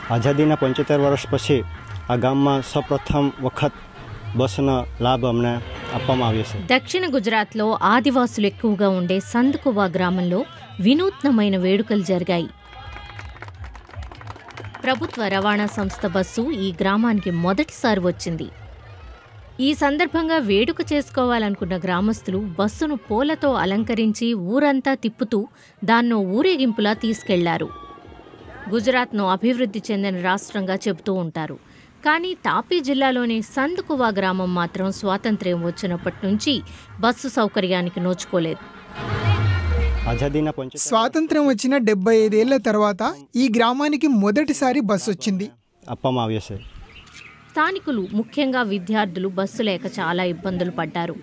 આઝાદીના પંચોતેર વર્ષ પછી આ ગામમાં સૌપ્રથમ વખત બસનો લાભ અમને આપવામાં આવ્યો છે దక్షిణ గుజరాత్లో ఆదివాసులు ఎక్కువగా ఉండే సందుకువా గ్రామంలో వినూత్నమైన వేడుకలు జరిగాయి ప్రభుత్వ రవాణా సంస్థ బస్సు ఈ గ్రామానికి మొదటిసారి వచ్చింది ఈ సందర్భంగా వేడుక చేసుకోవాలనుకున్న గ్రామస్తులు బస్సును పూలతో అలంకరించి ఊరంతా తిప్పుతూ దాన్నో ఊరేగింపులా తీసుకెళ్లారు గుజరాత్ను అభివృద్ధి చెందిన రాష్ట్రంగా చెబుతూ ఉంటారు కానీ తాపీ జిల్లాలోని సందుకువా గ్రామం మాత్రం స్వాతంత్ర్యం వచ్చినప్పటి నుంచి బస్సు సౌకర్యానికి నోచుకోలేదు આઝાદીના પંચોતેર స్వాతంత్ర్యం వచ్చిన డెబ్బై ఐదేళ్ల తర్వాత ఈ గ్రామానికి మొదటిసారి బస్సు వచ్చింది આપવામાં આવ્યો છે స్థానికులు ముఖ్యంగా విద్యార్థులు బస్సు లేక చాలా ఇబ్బందులు పడ్డారు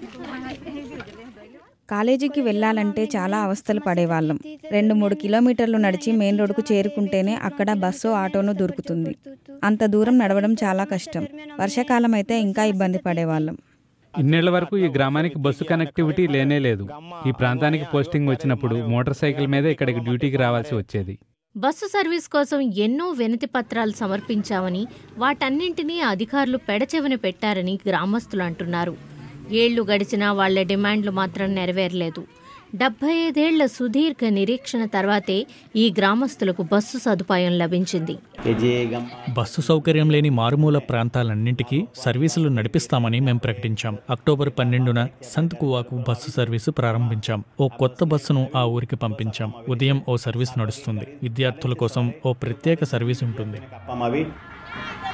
కాలేజీకి వెళ్ళాలంటే చాలా అవస్థలు పడేవాళ్ళం రెండు మూడు కిలోమీటర్లు నడిచి మెయిన్ రోడ్డుకు చేరుకుంటేనే అక్కడ బస్సు ఆటోను దొరుకుతుంది అంత దూరం నడవడం చాలా కష్టం వర్షాకాలం అయితే ఇంకా ఇబ్బంది పడేవాళ్ళం ఇన్నేళ్ల వరకు ఈ గ్రామానికి బస్సు కనెక్టివిటీ లేనే లేదు ఈ ప్రాంతానికి పోస్టింగ్ వచ్చినప్పుడు మోటార్ సైకిల్ మీద ఇక్కడికి డ్యూటీకి రావాల్సి వచ్చేది బస్సు సర్వీస్ కోసం ఎన్నో వినతి పత్రాలు సమర్పించామని వాటన్నింటినీ అధికారులు పెడచెవిన పెట్టారని గ్రామస్తులు అంటున్నారు ఏళ్లు గడిచినా వాళ్ల డిమాండ్లు మాత్రం నెరవేరలేదు డెబ్బై ఐదేళ్ల సుదీర్ఘ నిరీక్షణ తర్వాతే ఈ గ్రామస్తులకు బస్సు సదుపాయం లభించింది કે જે ગામ బస్సు సౌకర్యం లేని మారుమూల ప్రాంతాలన్నింటికీ సర్వీసులు నడిపిస్తామని మేం ప్రకటించాం అక్టోబర్ పన్నెండున సంత్కువాకు బస్సు సర్వీసు ప్రారంభించాం ఓ కొత్త బస్సును ఆ ఊరికి పంపించాం ఉదయం ఓ సర్వీస్ నడుస్తుంది విద్యార్థుల కోసం ఓ ప్రత్యేక సర్వీస్ ఉంటుంది આપવામાં આવી